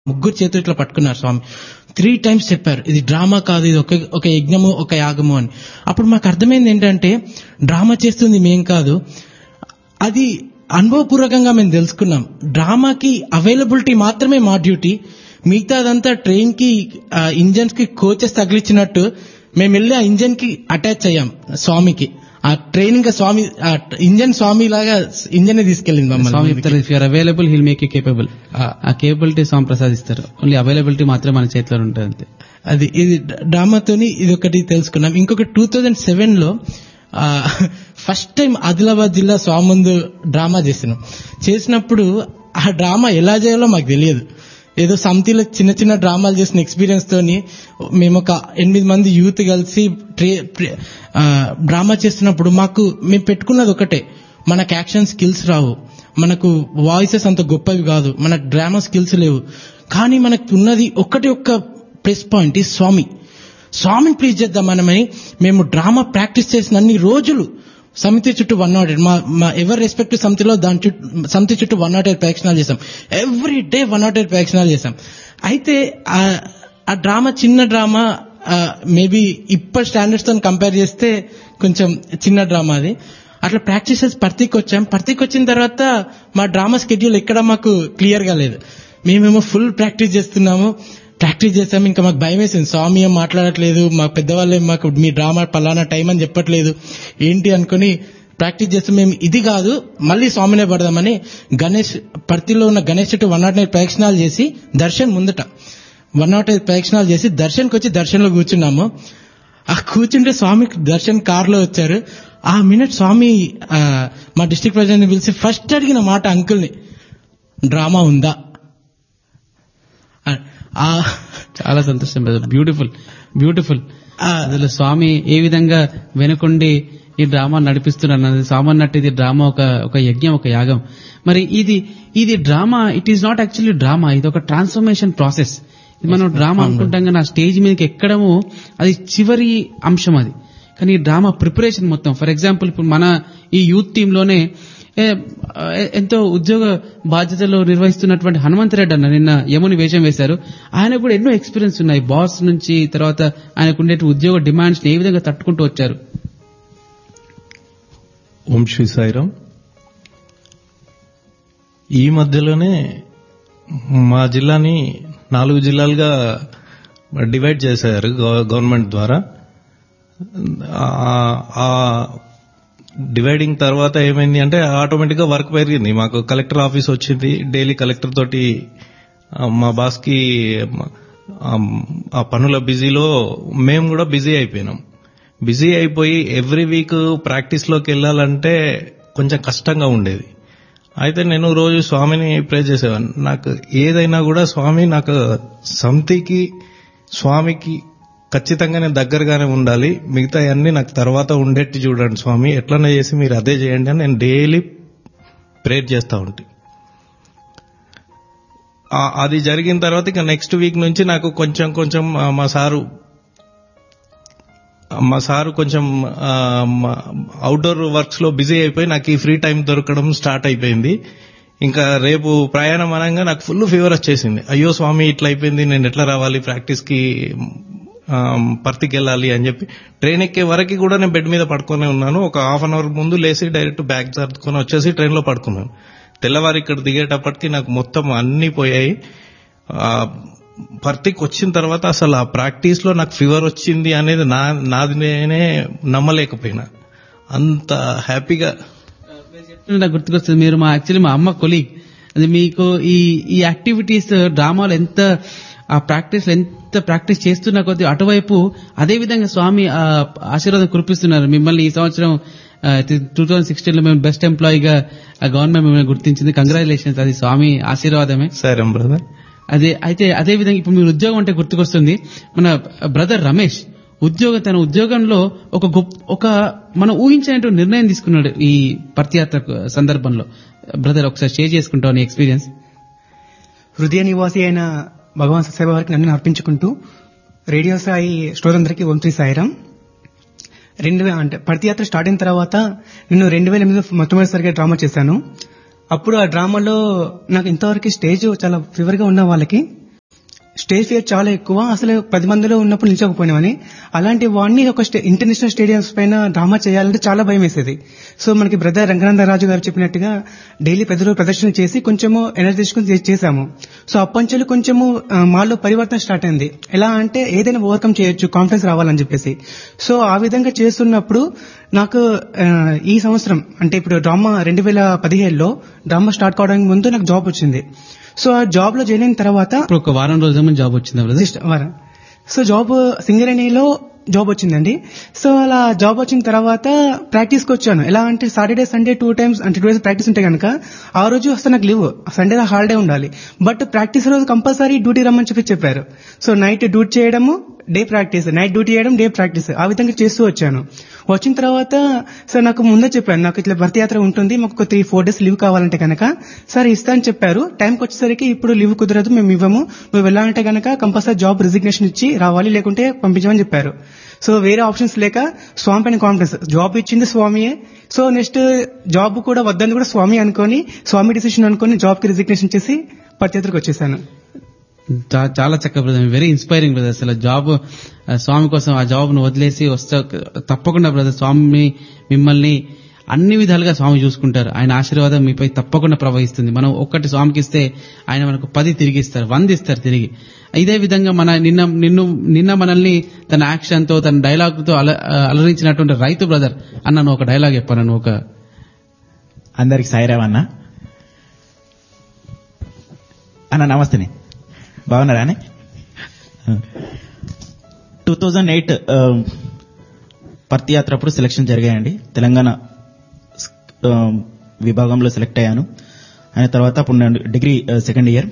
ముగ్గురు చేతులు ఇట్లా పట్టుకున్నారు స్వామి త్రీ టైమ్స్ చెప్పారు ఇది డ్రామా కాదు ఇది ఒక ఒక యజ్ఞము ఒక యాగము అని అప్పుడు మాకు అర్థమైంది ఏంటంటే డ్రామా చేస్తుంది మేం కాదు అది అనుభవపూర్వకంగా మేము తెలుసుకున్నాం డ్రామాకి అవైలబిలిటీ మాత్రమే మా డ్యూటీ మిగతాదంతా ట్రైన్ కి ఇంజన్స్ కి కోచెస్ తగిలిచ్చినట్టు మేము వెళ్ళి ఆ ఇంజన్ కి అటాచ్ అయ్యాం స్వామికి ఆ ట్రైనింగ్ స్వామి ఆ ఇంజన్ స్వామి లాగా ఇంజన్ తీసుకెళ్ళింది స్వామి మమ్మల్ని చెప్తారు if you're available he'll make you capable ఆ కేపబిలిటీ స్వామి ప్రసాదిస్తారు ఓన్లీ అవైలబిలిటీ మాత్రమే మన చేతిలో ఉంటుంది అంతే అది ఇది డ్రామాతోని ఇది ఒకటి తెలుసుకున్నాం ఇంకొక టూ థౌజండ్ సెవెన్ లో ఫస్ట్ టైం ఆదిలాబాద్ జిల్లా స్వామి ముందు డ్రామా చేసినాం చేసినప్పుడు ఆ డ్రామా ఎలా చేయాలో మాకు తెలియదు ఏదో సమితిలో చిన్న చిన్న డ్రామాలు చేసిన ఎక్స్పీరియన్స్ తోని మేము ఒక ఎనిమిది మంది యూత్ కలిసి ట్రే- ట్రే- ఆ, డ్రామా చేస్తున్నప్పుడు మాకు మేము పెట్టుకున్నది ఒకటే మనకు యాక్షన్ స్కిల్స్ రావు మనకు వాయిసెస్ అంత గొప్పవి కాదు మనకు డ్రామా స్కిల్స్ లేవు కానీ మనకు ఉన్నది ఒకటి ఒక్క ప్లస్ పాయింట్ ఈ స్వామి స్వామిని ప్లీజ్ చేద్దాం మనమని మేము డ్రామా ప్రాక్టీస్ చేసిన అన్ని రోజులు సమితి చుట్టూ వన్ నాట్ ఎయిట్ మా మా ఎవరి రెస్పెక్ట్ సమితిలో దాని చుట్టూ సమితి చుట్టూ వన్ నాట్ ఎయిట్ ప్రయత్నాలు చేసాం every day one not eight ప్రయత్నాలు చేసాం అయితే ఆ- ఆ డ్రామా చిన్న డ్రామా మేబీ ఇప్పటి స్టాండర్డ్స్ తో కంపేర్ చేస్తే కొంచెం చిన్న డ్రామా అది అట్లా ప్రాక్టీస్ చేసి పర్తికి వచ్చాం పర్తికి వచ్చిన తర్వాత మా డ్రామా స్కెడ్యూల్ ఎక్కడ మాకు క్లియర్ గా లేదు మేమేమో ఫుల్ ప్రాక్టీస్ చేస్తున్నాము ప్రాక్టీస్ చేసాం ఇంకా మాకు భయం వేసింది స్వామి ఏం మాట్లాడట్లేదు మా పెద్దవాళ్ళు ఏం మాకు మీ డ్రామా పలానా టైం అని చెప్పట్లేదు ఏంటి అనుకుని ప్రాక్టీస్ చేస్తే మేము ఇది కాదు మళ్ళీ స్వామినే పడదామని గణేష్ పర్తిలో ఉన్న గణేష్ చుట్టూ వన్ నాట్ ఎయిట్ ప్రయత్నాలు చేసి దర్శన్ ముందట వన్ నాట్ ఎయిట్ ప్రయత్నాలు చేసి దర్శన్కి వచ్చి దర్శన్లో కూర్చున్నాము ఆ కూర్చుంటే స్వామి దర్శన్ కార్లో వచ్చారు ఆ మినిట్ స్వామి ఆ, మా డిస్ట్రిక్ట్ ప్రెసిడెంట్ పిలిచి ఫస్ట్ అడిగిన మాట అంకుల్ని డ్రామా ఉందా ఆ- ఆ చాలా సంతోషం బ్యూటిఫుల్ బ్యూటిఫుల్ ఆ, అసలు స్వామి ఏ విధంగా వెనుకొండి ఈ డ్రామా నడిపిస్తున్నారు అన్నది స్వామి అన్నట్టు ఇది డ్రామా ఒక ఒక యజ్ఞం ఒక యాగం మరి ఇది ఇది drama it is not actually drama ఇది ఒక ట్రాన్స్ఫర్మేషన్ ప్రాసెస్ ఇది మనం డ్రామా అనుకుంటాం కానీ ఆ స్టేజ్ మీదకి ఎక్కడము అది చివరి అంశం అది కానీ ఈ డ్రామా ప్రిపరేషన్ మొత్తం ఫర్ ఎగ్జాంపుల్ ఇప్పుడు మన ఈ యూత్ టీమ్ లోనే ఏ, ఏ- ఎంతో ఉద్యోగ బాధ్యతలు నిర్వహిస్తున్నటువంటి హనుమంత్ రెడ్డి అన్న నిన్న యముని వేషం వేశారు ఆయన కూడా ఎన్నో ఎక్స్పీరియన్స్ ఉన్నాయి బాస్ నుంచి తర్వాత ఆయనకు ఉండే ఉద్యోగ డిమాండ్స్ ఏ విధంగా తట్టుకుంటూ వచ్చారు ఓం శ్రీ సాయిరాం ఈ మధ్యలోనే మా జిల్లాని నాలుగు జిల్లాలుగా డివైడ్ చేశారు గవ- గవర్నమెంట్ ద్వారా ఆ- ఆ డివైడింగ్ తర్వాత ఏమైంది అంటే ఆటోమేటిక్ గా వర్క్ పెరిగింది మాకు కలెక్టర్ ఆఫీస్ వచ్చింది డైలీ కలెక్టర్ తోటి ఆ, మా బాస్ కి ఆ పనుల బిజీలో మేము కూడా బిజీ అయిపోయినాం బిజీ అయిపోయి ఎవ్రీ వీక్ ప్రాక్టీస్ లోకి వెళ్ళాలంటే కొంచెం కష్టంగా ఉండేది అయితే నేను రోజు స్వామిని ప్రే చేసేవాడిని నాకు ఏదైనా కూడా స్వామి నాకు సమితికి స్వామికి ఖచ్చితంగా నేను దగ్గరగానే ఉండాలి మిగతా అన్ని నాకు తర్వాత ఉండేట్టు చూడండి స్వామి ఎట్లనే చేసి మీరు అదే చేయండి అని నేను డైలీ ప్రేర్ చేస్తా ఉంటా ఆ- అది జరిగిన తర్వాత ఇక నెక్స్ట్ వీక్ నుంచి నాకు కొంచెం కొంచెం ఆ, మా సారు మా సారు కొంచెం అవుట్డోర్ వర్క్స్ లో బిజీ అయిపోయి నాకు ఈ ఫ్రీ టైం దొరకడం స్టార్ట్ అయిపోయింది ఇంకా రేపు ప్రయాణం అనగా నాకు ఫుల్ ఫీవర్ వచ్చేసింది అయ్యో స్వామి ఇట్లా అయిపోయింది నేను ఎట్లా రావాలి ప్రాక్టీస్ కి ఆ, పర్తికి వెళ్ళాలి అని చెప్పి ట్రైన్ ఎక్కే వరకు కూడా నేను బెడ్ మీద పడుకొని ఉన్నాను ఒక హాఫ్ అన్ అవర్ ముందు లేచి డైరెక్ట్ బ్యాగ్ సర్దుకొని వచ్చేసి ట్రైన్ లో పడుకున్నాను తెల్లవారి ఇక్కడ దిగేటప్పటికి నాకు మొత్తం అన్ని పోయాయి ఆ, పర్తికి వచ్చిన తర్వాత అసలు ఆ ప్రాక్టీస్ లో నాకు ఫీవర్ వచ్చింది అనేది నా నాది నేనే నమ్మలేకపోయినా అంత హ్యాపీగా చెప్తుంటే నాకు గుర్తుకొస్తుంది మీరు మా యాక్చువల్లీ మా అమ్మ కొలీగ్ అది మీకు ఈ ఈ యాక్టివిటీస్ డ్రామాలు ఎంత ఆ ప్రాక్టీస్ ఎంత ప్రాక్టీస్ చేస్తున్న కొద్దీ అటువైపు అదే విధంగా స్వామి ఆ ఆశీర్వాదం కురిపిస్తున్నారు మిమ్మల్ని ఈ సంవత్సరం టూ థౌజండ్ సిక్స్టీన్ లో మేము బెస్ట్ ఎంప్లాయీగా గవర్నమెంట్ మిమ్మల్ని గుర్తించింది కంగ్రాచులేషన్స్ అది స్వామి ఆశీర్వాదమే సరే బ్రదర్ అదే అయితే అదే విధంగా ఇప్పుడు మీరు ఉద్యోగం అంటే గుర్తుకొస్తుంది మన బ్రదర్ రమేష్ ఉద్యోగం తన ఉద్యోగంలో ఒక గొప్ప ఒక మనం ఊహించినటువంటి నిర్ణయం తీసుకున్నాడు ఈ పర్తియాత్ర సందర్భంలో బ్రదర్ ఒకసారి షేర్ చేసుకుంటాం నీ ఎక్స్పీరియన్స్ హృదయ నివాసి అయిన భగవాన్ సత్యసాయి వారికి నన్ను అర్పించుకుంటూ రేడియో సాయి శ్రోతందరికీ ఓం శ్రీ సాయిరాం రెండు వే- అంటే పడితయాత్ర స్టార్ట్ అయిన తర్వాత నేను రెండు వేల ఎనిమిదిలో మొట్టమొదటిసారిగా డ్రామా చేశాను అప్పుడు ఆ డ్రామాలో నాకు ఇంతవరకు స్టేజ్ చాలా ఫీవర్గా ఉన్న వాళ్ళకి స్టేజ్ ఫియర్ చాలా ఎక్కువ అసలు పది మందిలో ఉన్నప్పుడు నిల్చోకపోయినామని అలాంటి వాడిని ఒక స్టే- ఇంటర్నేషనల్ స్టేడియంస్ పైన డ్రామా చేయాలంటే చాలా భయం వేసేది సో మనకి బ్రదర్ రంగనాథ రాజు గారు చెప్పినట్టుగా డైలీ పెద్ద రోజు ప్రదర్శన చేసి కొంచెము ఎనర్జీ తీసుకుని చే- చేశాము సో అప్పంచెలు కొంచెము ఆ, మాలో పరివర్తన స్టార్ట్ అయింది ఎలా అంటే ఏదైనా ఓవర్కమ్ చేయొచ్చు కాన్ఫిడెన్స్ రావాలని చెప్పేసి సో ఆ విధంగా చేస్తున్నప్పుడు నాకు ఆ, ఈ సంవత్సరం అంటే ఇప్పుడు డ్రామా రెండు వేల పదిహేడులో డ్రామా స్టార్ట్ కావడానికి ముందు నాకు జాబ్ వచ్చింది సో ఆ జాబ్ లో జాయిన్ అయిన తర్వాత ఇప్పుడు ఒక వారం రోజుల ముందు జాబ్ వచ్చిందా బ్రదర్ జస్ట్ వారం సో జాబ్ సింగరేణిలో జాబ్ వచ్చిందండి సో అలా జాబ్ వచ్చిన తర్వాత ప్రాక్టీస్ కి వచ్చాను ఎలా అంటే సాటర్డే సండే టూ టైమ్స్ అంటే టూ డేస్ ప్రాక్టీస్ ఉంటే కనుక ఆ రోజు అసలు నాకు లీవ్ సండే హాలిడే ఉండాలి బట్ ప్రాక్టీస్ రోజు కంపల్సరీ డ్యూటీ రమ్మని చెప్పి చెప్పారు సో నైట్ డ్యూటీ చేయడము డే ప్రాక్టీస్ నైట్ డ్యూటీ చేయడం డే ప్రాక్టీస్ ఆ విధంగా చేస్తూ వచ్చాను వచ్చిన తర్వాత సార్ నాకు ముందే చెప్పాను నాకు ఇట్లా భర్తీ యాత్ర ఉంటుంది మాకు ఒక త్రీ ఫోర్ డేస్ లీవ్ కావాలంటే కనుక సార్ ఇస్తా అని చెప్పారు టైంకి వచ్చేసరికి ఇప్పుడు లీవ్ కుదరదు మేము ఇవ్వము నువ్వు వెళ్ళాలంటే కనుక కంపల్సరీ జాబ్ రిజిగ్నేషన్ ఇచ్చి రావాలి లేకుంటే పంపించమని చెప్పారు సో వేరే ఆప్షన్స్ లేక స్వామి పైన కాన్ఫిడెన్స్ జాబ్ ఇచ్చింది స్వామియే సో నెక్స్ట్ జాబ్ కూడా వద్దని కూడా స్వామి అనుకొని స్వామి డిసిషన్ అనుకొని జాబ్ కి రిజిగ్నేషన్ చేసి పర్చేత్రకు వచ్చేసాను చా- చాలా చక్కగా బ్రదర్ వెరీ ఇన్స్పైరింగ్ బ్రదర్ అసలు జాబ్ ఆ, స్వామి కోసం ఆ జాబ్ ను వదిలేసి వస్తా తప్పకుండా బ్రదర్ స్వామి మిమ్మల్ని అన్ని విధాలుగా స్వామి చూసుకుంటారు ఆయన ఆశీర్వాదం మీపై తప్పకుండా ప్రవహిస్తుంది మనం ఒక్కటి స్వామికి ఇస్తే ఆయన మనకు పది తిరిగి ఇస్తారు వంద ఇస్తారు తిరిగి ఇదే విధంగా మన నిన్న నిన్ను నిన్న మనల్ని తన యాక్షన్ తో తన డైలాగ్ తో అల- అలరించినటువంటి రైతు బ్రదర్ అన్న నువ్వు ఒక డైలాగ్ చెప్పాను నువ్వు ఒక అందరికి సాయిరావు అన్న అన్న నమస్తేనే బాగున్నారా అని టూ థౌజండ్ ఎయిట్ పర్తి యాత్ర అప్పుడు సెలక్షన్ జరిగాయండి తెలంగాణ ఆ, విభాగంలో సెలెక్ట్ అయ్యాను అయిన తర్వాత అప్పుడు నేను డిగ్రీ సెకండ్ ఇయర్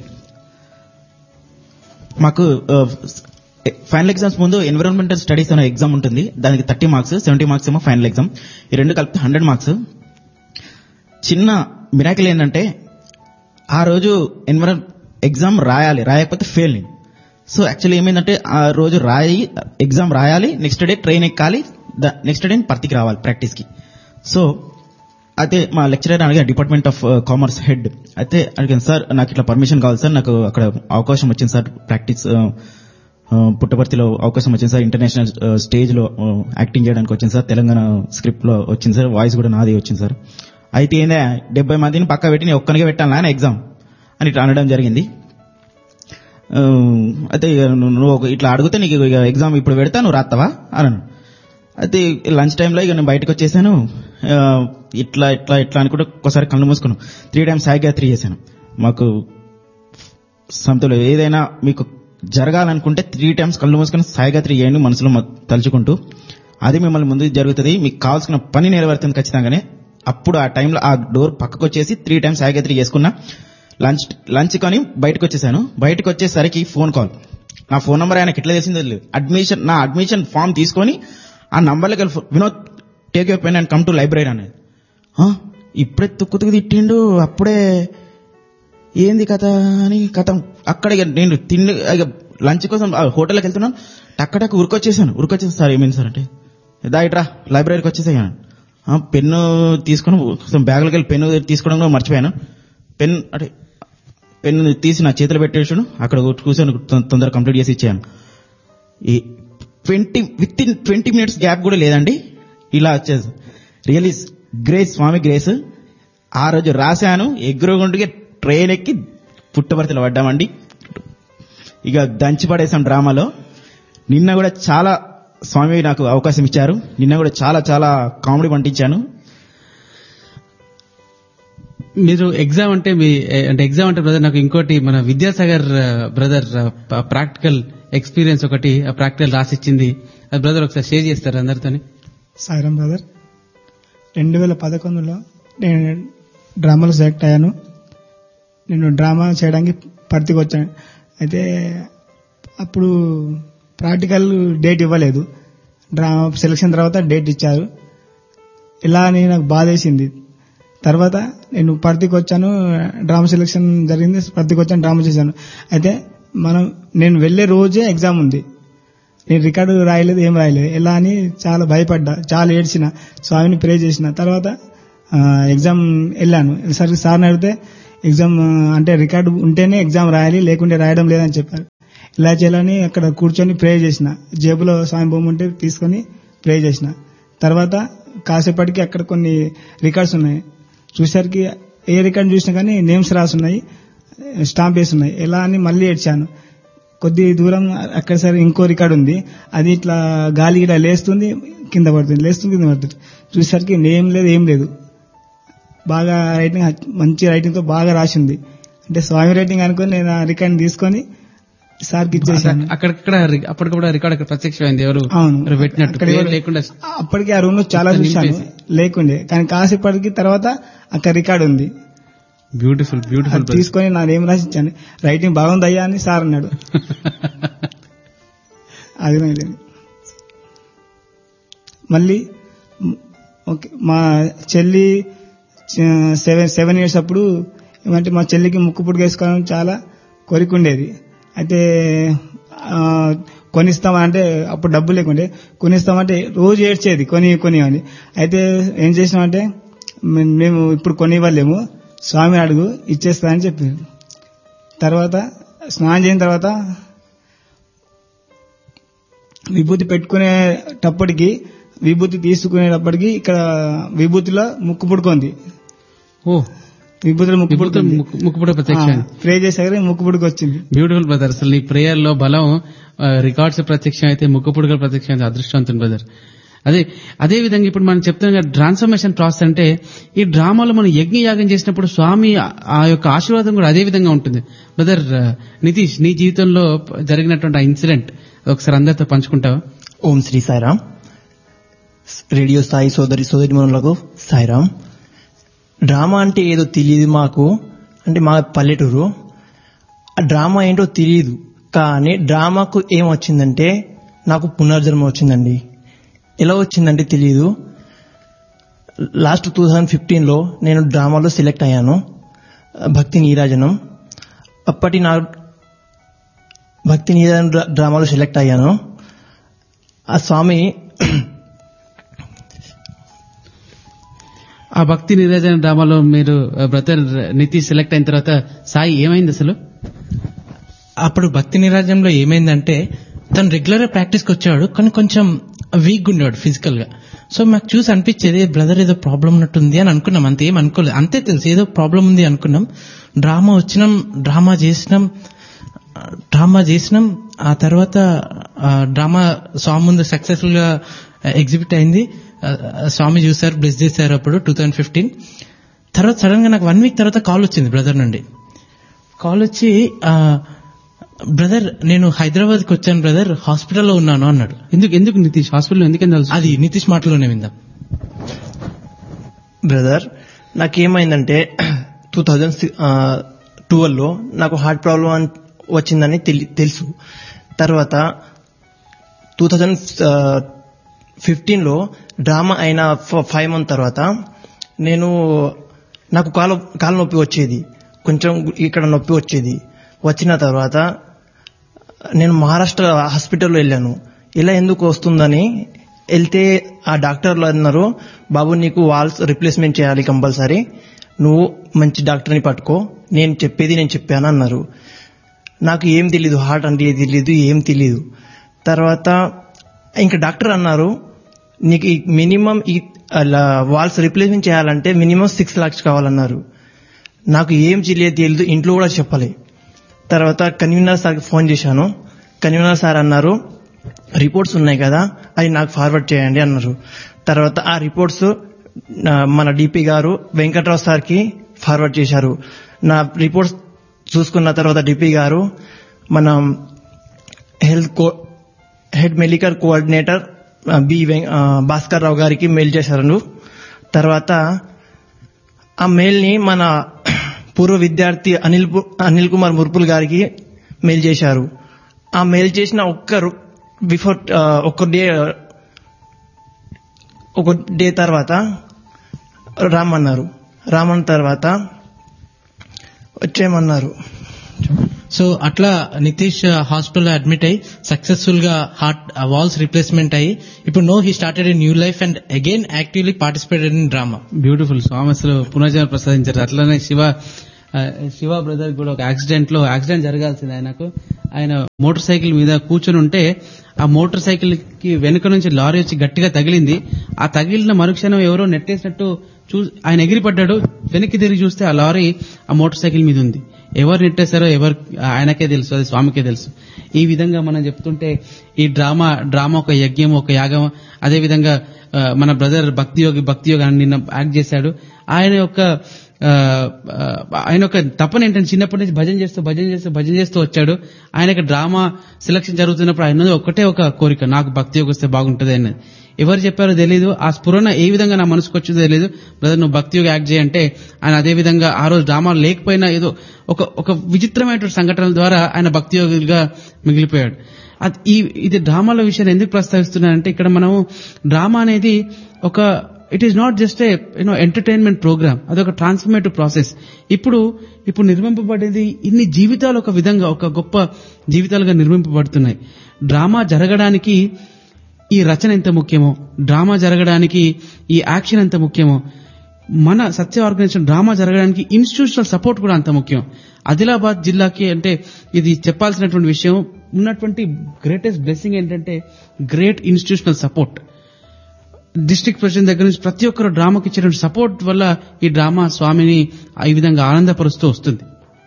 మాకు ఫైనల్ ఎగ్జామ్స్ ముందు ఎన్విరాన్మెంటల్ స్టడీస్ అనే ఎగ్జామ్ ఉంటుంది దానికి థర్టీ మార్క్స్ సెవెంటీ మార్క్స్ ఏమో ఫైనల్ ఎగ్జామ్ ఈ రెండు కలిపి హండ్రెడ్ మార్క్స్ చిన్న మిరాకిల్ ఏంటంటే ఆ రోజు ఎన్విరాన్ ఎగ్జామ్ రాయాలి రాయకపోతే ఫెయిల్ నేను సో యాక్చువల్లీ ఏమైందంటే ఆ రోజు రాయి ఎగ్జామ్ రాయాలి నెక్స్ట్ డే ట్రైన్ ఎక్కాలి నెక్స్ట్ డే పర్తికి రావాలి ప్రాక్టీస్కి సో అయితే మా లెక్చరర్ అడిగాను డిపార్ట్మెంట్ ఆఫ్ కామర్స్ హెడ్ అయితే అడిగాను సార్ నాకు ఇట్లా పర్మిషన్ కావాలి సార్ నాకు అక్కడ అవకాశం వచ్చింది సార్ ప్రాక్టీస్ పుట్టపర్తిలో అవకాశం వచ్చింది సార్ ఇంటర్నేషనల్ స్టేజ్ లో యాక్టింగ్ చేయడానికి వచ్చింది సార్ తెలంగాణ స్క్రిప్ట్ లో వచ్చింది సార్ వాయిస్ కూడా నాది వచ్చింది సార్ అయితే ఏందే డెబ్బై మందిని పక్క పెట్టి నేను ఒక్కనికే పెట్టాను నాన్న ఎగ్జామ్ అని ఇట్లా అనడం జరిగింది ఆ, అయితే ఇక నువ్వు నువ్వు ఒక- ఇట్లా అడిగితే నీకు ఇక ఎగ్జామ్ ఇప్పుడు పెడతా నువ్వు రాస్తావా అన్నాను అయితే లంచ్ టైంలో ఇక నేను బయటకు వచ్చేసాను ఆ, ఇట్లా ఇట్లా ఇట్లా అనుకుంటే ఒక్కసారి కళ్ళు మూసుకున్నాను త్రీ టైమ్స్ సాయిగాత్రి చేశాను మాకు సంతలో ఏదైనా మీకు జరగాలనుకుంటే త్రీ టైమ్స్ కళ్ళు మూసుకొని సాయిగాత్రి చేయండి మనసులో మ- తలుచుకుంటూ అది మిమ్మల్ని ముందు జరుగుతుంది మీకు కావాల్సిన పని నెరవేరుతుంది ఖచ్చితంగానే అప్పుడు ఆ టైంలో ఆ డోర్ పక్కకు వచ్చేసి త్రీ టైమ్స్ సాయిగాత్రి చేసుకున్నా లంచ్ లంచ్ కొని బయటకు వచ్చేసాను బయటకు వచ్చేసరికి ఫోన్ కాల్ నా ఫోన్ నంబర్ ఆయనకి ఎట్లా తెలిసిందో తెలియదు అడ్మిషన్ నా అడ్మిషన్ ఫామ్ తీసుకొని ఆ నంబర్లోకి వెళ్ళి Vinod take your pen and come to library అనేది "ఆ, ఇప్పుడే తుక్కు తుక్కు తిట్టిండు అప్పుడే ఏంది కథ అని కథ అక్కడ ఇక నేను తిండి ఇక లంచ్ కోసం ఆ హోటల్కి వెళ్తున్నాను టక్కటక్క ఉరికొచ్చేసాను ఉరికొచ్చేసాను సార్ ఏమైంది సార్ అంటే దా ఇట్రా లైబ్రరీకి వచ్చేసాను ఆ, పెన్ను తీసుకొని కొంచెం బ్యాగ్లోకి వెళ్ళి పెన్ను తీసుకోవడం కూడా మర్చిపోయాను పెన్ అంటే పెన్ను తీసి నా చేతిలో పెట్టేసాను అక్కడ కూర్చొని తొ- తొందరగా కంప్లీట్ చేసి ఇచ్చాను ఈ twenty within twenty minutes gap కూడా లేదండి ఇలా వచ్చేసి రియలీ గ్రేస్ స్వామి గ్రేస్ ఆ రోజు రాశాను ఎగురుగుంటుగా ట్రైన్ ఎక్కి పుట్టపర్తిలో పడ్డామండి ఇక దంచి పడేసాం డ్రామాలో నిన్న కూడా చాలా స్వామి నాకు అవకాశం ఇచ్చారు నిన్న కూడా చాలా చాలా కామెడీ పండించాను మీరు ఎగ్జామ్ అంటే మీ అంటే ఎగ్జామ్ అంటే బ్రదర్ నాకు ఇంకోటి మన విద్యాసాగర్ బ్రదర్ ప్రాక్టికల్ ఎక్స్పీరియన్స్ ఒకటి ఆ ప్రాక్టికల్ రాసిచ్చింది అది బ్రదర్ ఒకసారి షేర్ చేస్తారు అందరితోని సాయిరామ్ బ్రదర్ రెండు వేల పదకొండులో నేను డ్రామాలో సెలెక్ట్ అయ్యాను నేను డ్రామా చేయడానికి పర్తికి వచ్చాను అయితే అప్పుడు ప్రాక్టికల్ డేట్ ఇవ్వలేదు డ్రామా సెలక్షన్ తర్వాత డేట్ ఇచ్చారు ఇలా అని నాకు బాధ వేసింది తర్వాత నేను పర్తికి వచ్చాను డ్రామా సెలక్షన్ జరిగింది పర్తికి వచ్చాను డ్రామా చేశాను అయితే మనం నేను వెళ్లే రోజే ఎగ్జామ్ ఉంది నేను రికార్డు రాయలేదు ఏం రాయలేదు ఎలా అని చాలా భయపడ్డా చాలా ఏడ్చిన స్వామిని ప్రే చేసిన తర్వాత ఆ, ఎగ్జామ్ వెళ్ళాను సరే సార్ని అడిగితే ఎగ్జామ్ ఆ, అంటే రికార్డు ఉంటేనే ఎగ్జామ్ రాయాలి లేకుంటే రాయడం లేదని చెప్పారు ఇలా చేయాలని అక్కడ కూర్చొని ప్రే చేసిన జేబులో స్వామి బొమ్మ ఉంటే తీసుకొని ప్రే చేసిన తర్వాత కాసేపటికి అక్కడ కొన్ని రికార్డ్స్ ఉన్నాయి చూసరికి ఏ రికార్డ్ చూసినా కానీ నేమ్స్ రాసున్నాయి స్టాంప్ వేసి ఉన్నాయి ఎలా అని మళ్ళీ ఏడ్చాను కొద్ది దూరం అక్కడ సరే ఇంకో రికార్డు ఉంది అది ఇట్లా గాలి ఇలా లేస్తుంది కింద పడుతుంది లేస్తుంది కింద పడుతుంది చూసేసరికి నేమ్ లేదు ఏం లేదు బాగా రైటింగ్ మంచి రైటింగ్ తో బాగా రాసింది అంటే స్వామి రైటింగ్ అనుకొని నేను ఆ రికార్డ్ తీసుకొని సార్కి ఇచ్చేసాను అక్కడక్కడ రి- అప్పటికప్పుడు రికార్డ్ అక్కడ ప్రత్యక్షమైంది ఎవరు అవును ఎవరు పెట్టినట్టు అక్కడ పేరు ఎవరు- లేకుండా అప్పటికి ఆ రూమ్ లో చాలా మొత్తం చూశాను నింపేసి. లేకుండే కానీ కాసేపటికి తర్వాత అక్కడ రికార్డు ఉంది బ్యూటిఫుల్ బ్యూటిఫుల్ అది తీసుకొని నాదేం రాసిచ్చాను రైటింగ్ బాగుందయ్యా అని సార్ అన్నాడు అది నాది. మళ్ళీ మ్, ఓకే మా చెల్లి చ- సెవెన్ సెవెన్ ఇయర్స్ అప్పుడు ఏమంటే మా చెల్లికి ముక్కు పుట్టుక వేసుకోవడం చాలా కోరిక ఉండేది అయితే ఆ, కొనిస్తామంటే అప్పుడు డబ్బు లేకుండే కొనిస్తామంటే రోజు ఏడ్చేది కొని కొని అని అయితే ఏం చేసినామంటే మే- మేము ఇప్పుడు కొనివ్వలేము స్వామి అడుగు ఇచ్చేస్తా అని చెప్పారు తర్వాత స్నానం చేసిన తర్వాత విభూతి పెట్టుకునేటప్పటికి విభూతి తీసుకునేటప్పటికి ఇక్కడ విభూతిలో ముక్కు పుడుకుంది ఓ విభూతిలో ముక్కు ఇప్పుడు పుడుకుంది ముక్కుపుడ ప్రత్యక్షమైంది ప్రే చేసాక ముక్కు పుడుకు వచ్చింది బ్యూటిఫుల్ బ్రదర్ అసలు నీ ప్రేయర్ లో బలం రికార్డ్స్ ప్రత్యక్షం అయితే ముక్కు పుడుగల ప్రత్యక్షం అయితే అదృష్టవంతుని బ్రదర్ అదే అదే విధంగా ఇప్పుడు మనం చెప్తున్నాం ట్రాన్స్ఫర్మేషన్ ప్రాసెస్ అంటే ఈ డ్రామాలో మనం యజ్ఞ యాగం చేసినప్పుడు స్వామి ఆ- ఆ యొక్క ఆశీర్వాదం కూడా అదే విధంగా ఉంటుంది బ్రదర్ నితీష్ నీ జీవితంలో జరిగినటువంటి ఆ ఇన్సిడెంట్ ఒకసారి అందరితో పంచుకుంటావా ఓం శ్రీ సాయిరామ్ రేడియో సాయి సోదరి సోదరి మనులకు సాయిరామ్ డ్రామా అంటే ఏదో తెలియదు మాకు అంటే మా పల్లెటూరు ఆ డ్రామా ఏంటో తెలియదు కానీ డ్రామాకు ఏం వచ్చిందంటే నాకు పునర్జన్మ వచ్చిందండి ఎలా వచ్చిందంటే తెలియదు లాస్ట్ టూ థౌజండ్ ఫిఫ్టీన్లో నేను డ్రామాలో సెలెక్ట్ అయ్యాను భక్తి నీరాజనం అప్పటి నా భక్తి నీరాజనం డ్రా- డ్రామాలో సెలెక్ట్ అయ్యాను ఆ స్వామి ఆ భక్తి నిరాజన డ్రామాలో మీరు బ్రదర్ నితీష్ సెలెక్ట్ అయిన తర్వాత సాయి ఏమైంది అసలు అప్పుడు భక్తి నిరాజంలో ఏమైందంటే తను రెగ్యులర్ గా ప్రాక్టీస్ కి వచ్చేవాడు కానీ కొంచెం వీక్ ఉండేవాడు ఫిజికల్ గా సో మాకు చూసి అనిపించేది బ్రదర్ ఏదో ప్రాబ్లం ఉన్నట్టుంది అని అనుకున్నాం అంతే ఏం అనుకోలేదు అంతే తెలుసు ఏదో ప్రాబ్లం ఉంది అనుకున్నాం డ్రామా వచ్చినాం డ్రామా చేసినాం డ్రామా చేసినాం ఆ తర్వాత ఆ, డ్రామా స్వామి ముందు సక్సెస్ఫుల్ గా ఎగ్జిబిట్ అయింది ఆ, స్వామి చూసారు బ్లెస్ చేశారు అప్పుడు టూ థౌజండ్ ఫిఫ్టీన్ తర్వాత సడన్ గా నాకు వన్ వీక్ తర్వాత కాల్ వచ్చింది బ్రదర్ నుండి కాల్ వచ్చి ఆ, బ్రదర్ నేను హైదరాబాద్ కి వచ్చాను బ్రదర్ హాస్పిటల్లో ఉన్నాను అన్నాడు ఎందుకు ఎందుకు నితీష్ హాస్పిటల్లో ఎందుకని తెలుసు అది నితీష్ మాటలోనే విందాం బ్రదర్ నాకేమైందంటే టూ థౌజండ్ ట్వెల్వ్లో నాకు హార్ట్ ప్రాబ్లం అని వచ్చిందని తెలి- తెలుసు తర్వాత టూ థౌజండ్ ఫిఫ్టీన్లో డ్రామా అయిన ఫైవ్ మంత్ తర్వాత నేను నాకు కాలు కాలు నొప్పి వచ్చేది కొంచెం ఇక్కడ నొప్పి వచ్చేది వచ్చిన తర్వాత నేను మహారాష్ట్ర హాస్పిటల్లో వెళ్ళాను ఇలా ఎందుకు వస్తుందని వెళ్తే ఆ డాక్టర్లు అన్నారు బాబు నీకు వాల్స్ రిప్లేస్మెంట్ చేయాలి కంపల్సరీ నువ్వు మంచి డాక్టర్ని పట్టుకో నేను చెప్పేది నేను చెప్పాను అన్నారు నాకు ఏం తెలీదు హార్ట్ అంటే ఏది తెలీదు ఏం తెలీదు తర్వాత ఇంకా డాక్టర్ అన్నారు నీకు ఈ మినిమం ఈ అలా వాల్స్ రిప్లేస్మెంట్ చేయాలంటే మినిమం సిక్స్ లాక్స్ కావాలన్నారు నాకు ఏం తెలియదు తెలియదు ఇంట్లో కూడా చెప్పలే తర్వాత కన్వీనర్ సార్కి ఫోన్ చేశాను కన్వీనర్ సార్ అన్నారు రిపోర్ట్స్ ఉన్నాయి కదా అది నాకు ఫార్వర్డ్ చేయండి అన్నారు తర్వాత ఆ రిపోర్ట్స్ ఆ, మన డిపి గారు వెంకట్రావు సార్కి ఫార్వర్డ్ చేశారు నా రిపోర్ట్స్ చూసుకున్న తర్వాత డిపి గారు మన health co head medical coordinator ఆ, బి వెం- ఆ, భాస్కర్ రావు గారికి మెయిల్ చేశారు తర్వాత ఆ మెయిల్ని మన పూర్వ విద్యార్థి అనిల్ పు- అనిల్ కుమార్ ముర్పుల్ గారికి మెయిల్ చేశారు ఆ మెయిల్ చేసిన ఒక్క బిఫోర్ ఒక డే ఒక డే తర్వాత రామన్నారు రామన్ తర్వాత వచ్చేయమన్నారు సో అట్లా నితీష్ హాస్పిటల్లో అడ్మిట్ అయ్యి సక్సెస్ఫుల్ గా హార్ట్ వాల్స్ రిప్లేస్మెంట్ అయ్యి ఇప్పుడు no he started a new life and again actively participated in drama beautiful Swami అసలు పునర్జన్మ ప్రసాదించారు అట్లనే శివ ఆ, శివ బ్రదర్ కూడా ఒక యాక్సిడెంట్ లో యాక్సిడెంట్ జరగాల్సింది ఆయనకు ఆయన మోటార్ సైకిల్ మీద కూర్చొని ఉంటే ఆ మోటార్ సైకిల్ కి వెనుక నుంచి లారీ వచ్చి గట్టిగా తగిలింది ఆ తగిలిన మరుక్షణం ఎవరో నెట్టేసినట్టు చూ ఆయన ఎగిరిపడ్డాడు వెనక్కి తిరిగి చూస్తే ఆ లారీ ఆ మోటార్ సైకిల్ మీద ఉంది ఎవరు నెట్టేశారో ఎవరు ఆయనకే తెలుసు అది స్వామికే తెలుసు ఈ విధంగా మనం చెప్తుంటే ఈ డ్రామా డ్రామా ఒక యజ్ఞం ఒక యాగం అదే విధంగా ఆ, మన బ్రదర్ భక్తి యోగి భక్తి యోగి అని నిన్న యాక్ట్ చేశాడు ఆయన యొక్క ఆ, ఆ, ఆయన యొక్క తపన ఏంటంటే చిన్నప్పటి నుంచి భజన చేస్తూ భజన చేస్తూ భజన చేస్తూ వచ్చాడు ఆయన యొక్క డ్రామా సెలక్షన్ జరుగుతున్నప్పుడు ఆయన ఉన్నది ఒకటే ఒక కోరిక నాకు భక్తి యోగి వస్తే బాగుంటుంది అన్నది ఎవరు చెప్పారో తెలియదు ఆ స్ఫురణ ఏ విధంగా నా మనసుకు వచ్చిందో తెలియదు బ్రదర్ నువ్వు భక్తి యోగి యాక్ట్ చేయంటే ఆయన అదే విధంగా ఆ రోజు డ్రామా లేకపోయినా ఏదో ఒక ఒక విచిత్రమైన సంఘటనల ద్వారా ఆయన భక్తి యోగిగా మిగిలిపోయాడు అది ఈ ఇది డ్రామాల విషయాన్ని ఎందుకు ప్రస్తావిస్తున్నానంటే ఇక్కడ మనం డ్రామా అనేది ఒక it is not just a you know entertainment program అదొక ట్రాన్స్ఫర్మేటివ్ ప్రాసెస్ ఇప్పుడు ఇప్పుడు నిర్మింపబడేది ఇన్ని జీవితాలు ఒక విధంగా ఒక గొప్ప జీవితాలుగా నిర్మింపబడుతున్నాయి డ్రామా జరగడానికి ఈ రచన ఎంత ముఖ్యమో డ్రామా జరగడానికి ఈ యాక్షన్ ఎంత ముఖ్యమో మన సత్య ఆర్గనైజేషన్ డ్రామా జరగడానికి ఇన్స్టిట్యూషనల్ సపోర్ట్ కూడా అంత ముఖ్యం ఆదిలాబాద్ జిల్లాకి అంటే ఇది చెప్పాల్సినటువంటి విషయం ఉన్నటువంటి గ్రేటెస్ట్ బ్లెస్సింగ్ ఏంటంటే great institutional support district president దగ్గర నుంచి ప్రతి ఒక్కరు డ్రామాకి ఇచ్చినటువంటి సపోర్ట్ వల్ల ఈ డ్రామా స్వామిని ఈ విధంగా ఆనందపరుస్తూ వస్తుంది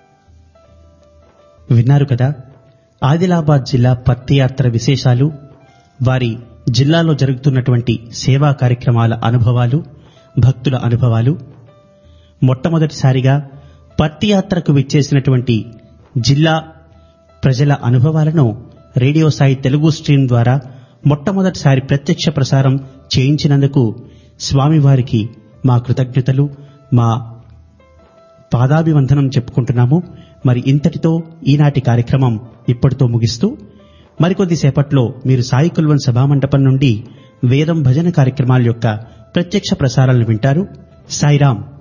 విన్నారు కదా ఆదిలాబాద్ జిల్లా పత్తి యాత్ర విశేషాలు వారి జిల్లాలో జరుగుతున్నటువంటి సేవా కార్యక్రమాల అనుభవాలు భక్తుల అనుభవాలు మొట్టమొదటిసారిగా పత్తి యాత్రకు విచ్చేసినటువంటి జిల్లా ప్రజల అనుభవాలను రేడియో సాయి తెలుగు స్ట్రీమ్ ద్వారా మొట్టమొదటిసారి ప్రత్యక్ష ప్రసారం చేయించినందుకు స్వామివారికి మా కృతజ్ఞతలు మా పాదాభివందనం చెప్పుకుంటున్నాము మరి ఇంతటితో ఈనాటి కార్యక్రమం ఇప్పటితో ముగిస్తూ మరికొద్ది సేపట్లో మీరు సాయి కుల్వన్ సభామండపం నుండి వేదం భజన కార్యక్రమాల యొక్క ప్రత్యక్ష ప్రసారాలను వింటారు సాయిరాం